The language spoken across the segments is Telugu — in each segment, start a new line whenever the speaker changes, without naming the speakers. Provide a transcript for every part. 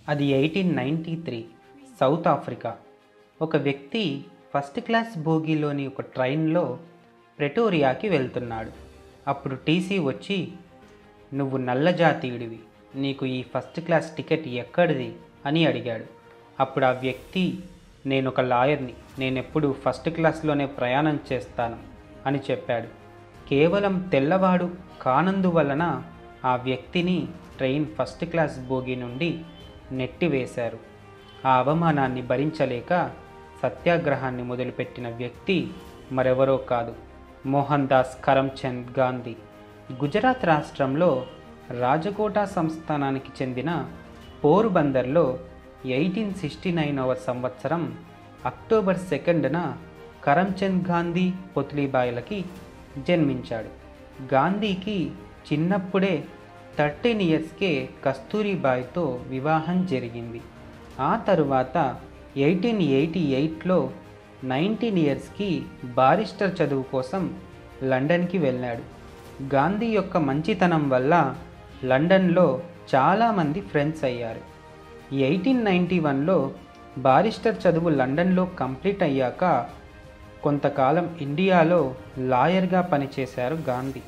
అది eighteen ninety three South Africa ఒక వ్యక్తి ఫస్ట్ క్లాస్ బోగీలోని ఒక ట్రైన్లో ప్రెటోరియాకి వెళ్తున్నాడు అప్పుడు టీసీ వచ్చి నువ్వు నల్ల జాతీయుడివి నీకు ఈ ఫస్ట్ క్లాస్ టికెట్ ఎక్కడిది అని అడిగాడు అప్పుడు ఆ వ్యక్తి నేను ఒక లాయర్ని నేను ఎప్పుడు ఫస్ట్ క్లాస్లోనే ప్రయాణం చేస్తాను అని చెప్పాడు కేవలం తెల్లవాడు కానందువలన ఆ వ్యక్తిని ట్రైన్ ఫస్ట్ క్లాస్ బోగి నుండి నెట్టివేశారు ఆ అవమానాన్ని భరించలేక సత్యాగ్రహాన్ని మొదలుపెట్టిన వ్యక్తి మరెవరో కాదు మోహన్ దాస్ కరమ్చంద్ గాంధీ గుజరాత్ రాష్ట్రంలో రాజకోట సంస్థానానికి చెందిన పోర్బందర్లో ఎయిటీన్ సిక్స్టీ నైనవ సంవత్సరం అక్టోబర్ సెకండ్న కరమ్చంద్ గాంధీ పొత్లీబాయిలకి జన్మించాడు గాంధీకి చిన్నప్పుడే థర్టీన్ ఇయర్స్కే కస్తూరిబాయితో వివాహం జరిగింది ఆ తరువాత ఎయిటీన్ ఎయిటీ ఎయిట్లో నైన్టీన్ ఇయర్స్కి బారిస్టర్ చదువు కోసం లండన్కి వెళ్ళాడు గాంధీ యొక్క మంచితనం వల్ల లండన్లో చాలామంది ఫ్రెండ్స్ అయ్యారు ఎయిటీన్ నైంటీ వన్లో బారిస్టర్ చదువు లండన్లో కంప్లీట్ అయ్యాక కొంతకాలం ఇండియాలో లాయర్గా పనిచేశారు గాంధీ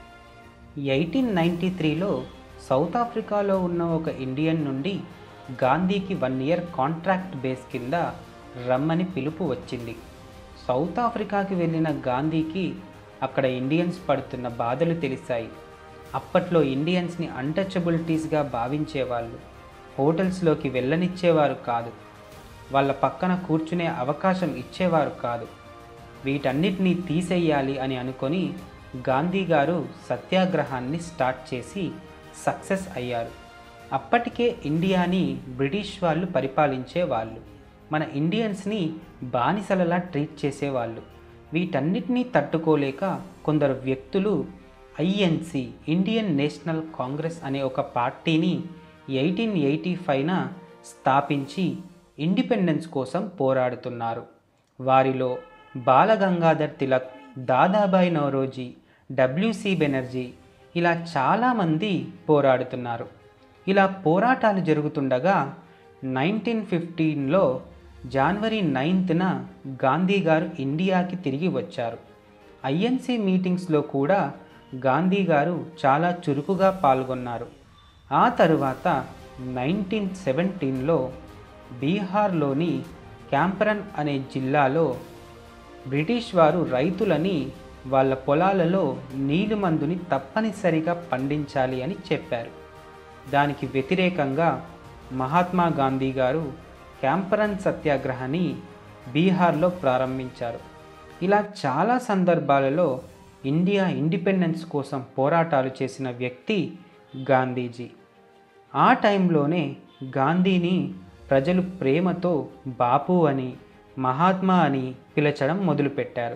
ఎయిటీన్ నైంటీ త్రీలో సౌత్ ఆఫ్రికాలో ఉన్న ఒక ఇండియన్ నుండి గాంధీకి వన్ ఇయర్ కాంట్రాక్ట్ బేస్ కింద రమ్మని పిలుపు వచ్చింది సౌత్ ఆఫ్రికాకి వెళ్ళిన గాంధీకి అక్కడ ఇండియన్స్ పడుతున్న బాధలు తెలిసాయి అప్పట్లో ఇండియన్స్ని అన్టచబిలిటీస్గా భావించేవాళ్ళు హోటల్స్లోకి వెళ్ళనిచ్చేవారు కాదు వాళ్ళ పక్కన కూర్చునే అవకాశం ఇచ్చేవారు కాదు వీటన్నిటినీ తీసేయాలి అని అనుకొని గాంధీ గారు సత్యాగ్రహాన్ని స్టార్ట్ చేసి సక్సెస్ అయ్యారు అప్పటికే ఇండియాని బ్రిటిష్ వాళ్ళు పరిపాలించే వాళ్ళు మన ఇండియన్స్ని బానిసలలా ట్రీట్ చేసేవాళ్ళు వీటన్నిటినీ తట్టుకోలేక కొందరు వ్యక్తులు ఐఎన్సి ఇండియన్ నేషనల్ కాంగ్రెస్ అనే ఒక పార్టీని ఎయిటీన్ ఎయిటీ ఫైవ్న స్థాపించి ఇండిపెండెన్స్ కోసం పోరాడుతున్నారు వారిలో బాలగంగాధర్ తిలక్ దాదాబాయి నవరోజీ డబ్ల్యూసి బెనర్జీ ఇలా చాలామంది పోరాడుతున్నారు ఇలా పోరాటాలు జరుగుతుండగా నైన్టీన్ ఫిఫ్టీన్లో జనవరి నైన్త్న గాంధీ గారు ఇండియాకి తిరిగి వచ్చారు ఐఎన్సి మీటింగ్స్లో కూడా గాంధీ గారు చాలా చురుకుగా పాల్గొన్నారు ఆ తరువాత నైన్టీన్ సెవెంటీన్లో బీహార్లోని క్యాంపరన్ అనే జిల్లాలో బ్రిటిష్ వారు రైతులని వాళ్ళ పొలాలలో నీలి మందుని తప్పనిసరిగా పండించాలి అని చెప్పారు దానికి వ్యతిరేకంగా మహాత్మా గాంధీ గారు క్యాంపరన్ సత్యాగ్రహాన్ని బీహార్లో ప్రారంభించారు ఇలా చాలా సందర్భాలలో ఇండియా ఇండిపెండెన్స్ కోసం పోరాటాలు చేసిన వ్యక్తి గాంధీజీ ఆ టైంలోనే గాంధీని ప్రజలు ప్రేమతో బాపు అని మహాత్మా అని పిలచడం మొదలుపెట్టారు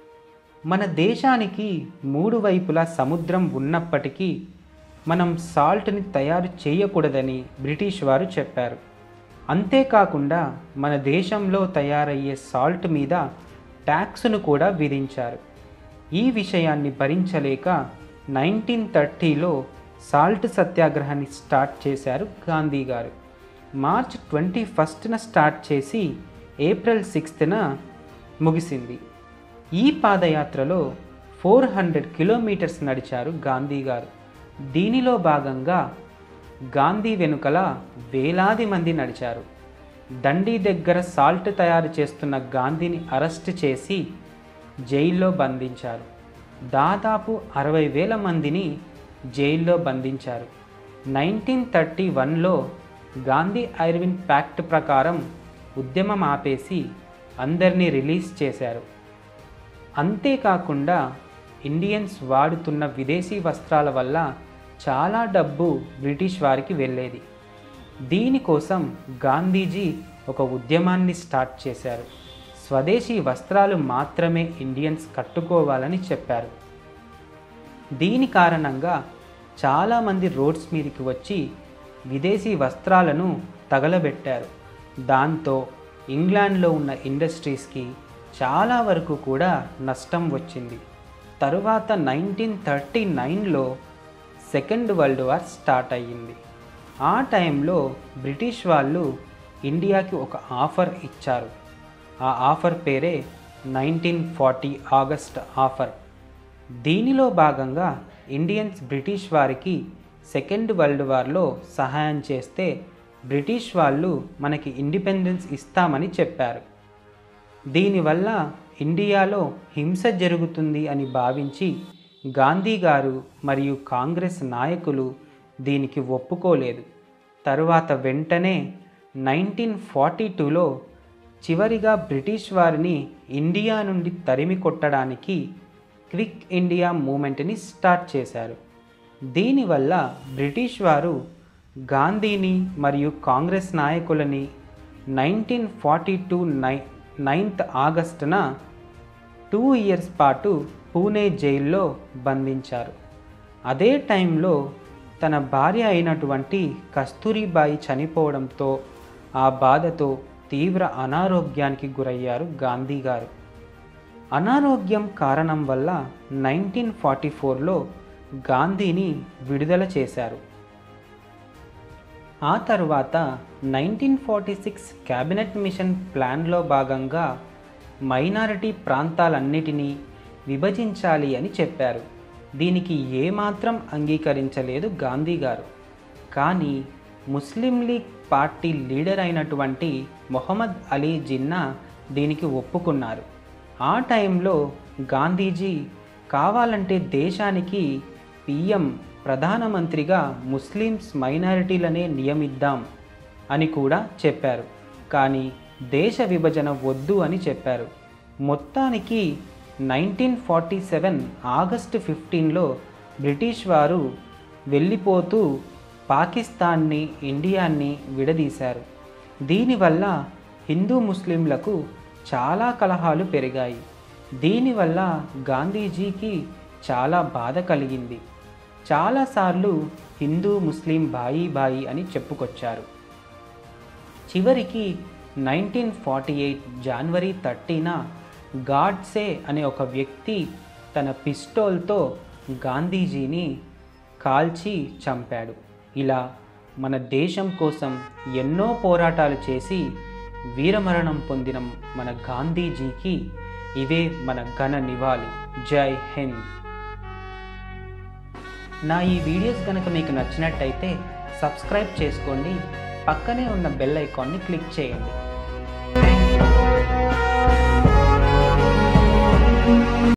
మన దేశానికి మూడు వైపులా సముద్రం ఉన్నప్పటికీ మనం సాల్ట్ని తయారు చేయకూడదని బ్రిటిష్ వారు చెప్పారు అంతేకాకుండా మన దేశంలో తయారయ్యే సాల్ట్ మీద ట్యాక్స్ను కూడా విధించారు ఈ విషయాన్ని భరించలేక నైన్టీన్ థర్టీలో సాల్ట్ సత్యాగ్రహాన్ని స్టార్ట్ చేశారు గాంధీ గారు మార్చ్ ట్వంటీ ఫస్ట్న స్టార్ట్ చేసి ఏప్రిల్ సిక్స్త్న ముగిసింది ఈ పాదయాత్రలో ఫోర్ హండ్రెడ్ కిలోమీటర్స్ నడిచారు గాంధీ గారు దీనిలో భాగంగా గాంధీ వెనుకల వేలాది మంది నడిచారు దండి దగ్గర సాల్ట్ తయారు చేస్తున్న గాంధీని అరెస్ట్ చేసి జైల్లో బంధించారు దాదాపు అరవై వేల మందిని జైల్లో బంధించారు నైన్టీన్ థర్టీ వన్లో గాంధీ ఐర్విన్ ప్యాక్ట్ ప్రకారం ఉద్యమం ఆపేసి అందరినీ రిలీజ్ చేశారు అంతేకాకుండా ఇండియన్స్ వాడుతున్న విదేశీ వస్త్రాల వల్ల చాలా డబ్బు బ్రిటిష్ వారికి వెళ్ళేది దీనికోసం గాంధీజీ ఒక ఉద్యమాన్ని స్టార్ట్ చేశారు స్వదేశీ వస్త్రాలు మాత్రమే ఇండియన్స్ కట్టుకోవాలని చెప్పారు దీని కారణంగా చాలామంది రోడ్స్ మీదకి వచ్చి విదేశీ వస్త్రాలను తగలబెట్టారు దాంతో ఇంగ్లాండ్లో ఉన్న ఇండస్ట్రీస్కి చాలా వరకు కూడా నష్టం వచ్చింది తరువాత నైన్టీన్ థర్టీ నైన్లో సెకండ్ వరల్డ్ వార్ స్టార్ట్ అయ్యింది ఆ టైంలో బ్రిటిష్ వాళ్ళు ఇండియాకి ఒక ఆఫర్ ఇచ్చారు ఆ ఆఫర్ పేరే నైన్టీన్ ఫార్టీ ఆగస్ట్ ఆఫర్ దీనిలో భాగంగా ఇండియన్స్ బ్రిటిష్ వారికి సెకండ్ వరల్డ్ వార్లో సహాయం చేస్తే బ్రిటిష్ వాళ్ళు మనకి ఇండిపెండెన్స్ ఇస్తామని చెప్పారు దీనివల్ల ఇండియాలో హింస జరుగుతుంది అని భావించి గాంధీ గారు మరియు కాంగ్రెస్ నాయకులు దీనికి ఒప్పుకోలేదు తరువాత వెంటనే నైన్టీన్ ఫార్టీ టూలో చివరిగా బ్రిటిష్ వారిని ఇండియా నుండి తరిమి కొట్టడానికి క్విక్ ఇండియా మూమెంట్ని స్టార్ట్ చేశారు దీనివల్ల బ్రిటిష్ వారు గాంధీని మరియు కాంగ్రెస్ నాయకులని నైన్టీన్ ఫార్టీ టూ నై నైన్త్ ఆగస్టున టూ ఇయర్స్ పాటు పూణే జైల్లో బంధించారు అదే టైంలో తన భార్య అయినటువంటి కస్తూరిబాయి చనిపోవడంతో ఆ బాధతో తీవ్ర అనారోగ్యానికి గురయ్యారు గాంధీ గారు అనారోగ్యం కారణం వల్ల నైన్టీన్ ఫార్టీ ఫోర్లో గాంధీని విడుదల చేశారు ఆ తర్వాత nineteen forty six cabinet mission ప్లాన్లో భాగంగా మైనారిటీ ప్రాంతాలన్నిటినీ విభజించాలి అని చెప్పారు దీనికి ఏమాత్రం అంగీకరించలేదు గాంధీ గారు కానీ ముస్లిం లీగ్ పార్టీ లీడర్ అయినటువంటి మొహమ్మద్ అలీ జిన్నా దీనికి ఒప్పుకున్నారు ఆ టైంలో గాంధీజీ కావాలంటే దేశానికి పిఎం ప్రధానమంత్రిగా ముస్లిమ్స్ మైనారిటీలనే నియమిద్దాం అని కూడా చెప్పారు కానీ దేశ విభజన వద్దు అని చెప్పారు మొత్తానికి నైన్టీన్ ఫార్టీ సెవెన్ ఆగస్టు ఫిఫ్టీన్లో బ్రిటిష్ వారు వెళ్ళిపోతూ పాకిస్తాన్ని ఇండియాని విడదీశారు దీనివల్ల హిందూ ముస్లింలకు చాలా కలహాలు పెరిగాయి దీనివల్ల గాంధీజీకి చాలా బాధ కలిగింది చాలాసార్లు హిందూ ముస్లిం బాయి బాయి అని చెప్పుకొచ్చారు చివరికి నైన్టీన్ ఫార్టీ ఎయిట్ జనవరి థర్టీన గాడ్సే అనే ఒక వ్యక్తి తన పిస్టోల్తో గాంధీజీని కాల్చి చంపాడు ఇలా మన దేశం కోసం ఎన్నో పోరాటాలు చేసి వీరమరణం పొందిన మన గాంధీజీకి ఇవే మన ఘన నివాళి జై హింద్ నా ఈ వీడియోస్ కనుక మీకు నచ్చినట్టయితే సబ్స్క్రైబ్ చేసుకోండి పక్కనే ఉన్న బెల్ ఐకాన్ని క్లిక్ చేయండి